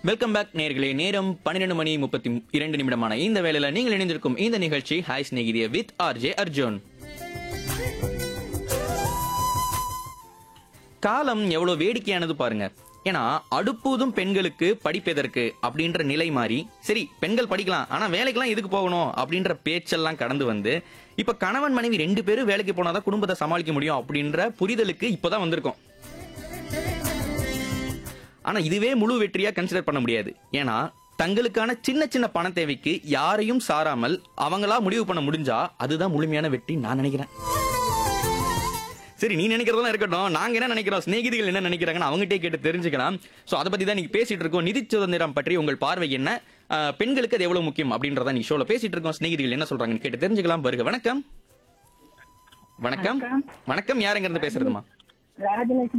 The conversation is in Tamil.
வெல்கம் பேக் நேர்களே நேரம் பன்னிரெண்டு மணி முப்பத்தி இரண்டு நிமிடமான இந்த வேளையில நீங்கள் இணைந்திருக்கும் இந்த நிகழ்ச்சி ஹாய் ஸ்நேகிதிய வித் ஆர் ஜே அர்ஜுன் காலம் எவ்வளவு வேடிக்கையானது பாருங்க ஏன்னா அடுப்பூதும் பெண்களுக்கு படிப்பெதற்கு அப்படின்ற நிலை மாறி சரி பெண்கள் படிக்கலாம் ஆனா வேலைக்கெல்லாம் எதுக்கு போகணும் அப்படின்ற பேச்செல்லாம் கடந்து வந்து இப்ப கணவன் மனைவி ரெண்டு பேரும் வேலைக்கு போனாதான் குடும்பத்தை சமாளிக்க முடியும் அப்படின்ற புரிதலுக்கு இப்பதான் வந்திருக்கோம் ஆனா இதுவே முழு வெற்றியா கன்சிடர் பண்ண முடியாது ஏன்னா தங்களுக்கான சின்ன சின்ன பண தேவைக்கு யாரையும் சாராமல் அவங்களா முடிவு பண்ண முடிஞ்சா அதுதான் முழுமையான வெற்றி நான் நினைக்கிறேன் சரி நீ நினைக்கிறதெல்லாம் இருக்கட்டும் நாங்க என்ன நினைக்கிறோம் சிநேகிதிகள் என்ன நினைக்கிறாங்கன்னு அவங்ககிட்டே கேட்டு தெரிஞ்சுக்கலாம் சோ அதை பத்தி தான் நீங்க பேசிட்டு இருக்கோம் நிதி சுதந்திரம் பற்றி உங்கள் பார்வை என்ன ஆஹ், பெண்களுக்கு அது எவ்வளவு முக்கியம் அப்படின்றத நீ ஷோல பேசிட்டு இருக்கோம் சிநேகிதிகள் என்ன சொல்றாங்கன்னு கேட்டு தெரிஞ்சுக்கலாம் வருக வணக்கம் வணக்கம் வணக்கம் யாருங்க இருந்து பேசுறதுமா ராஜலட்சுமி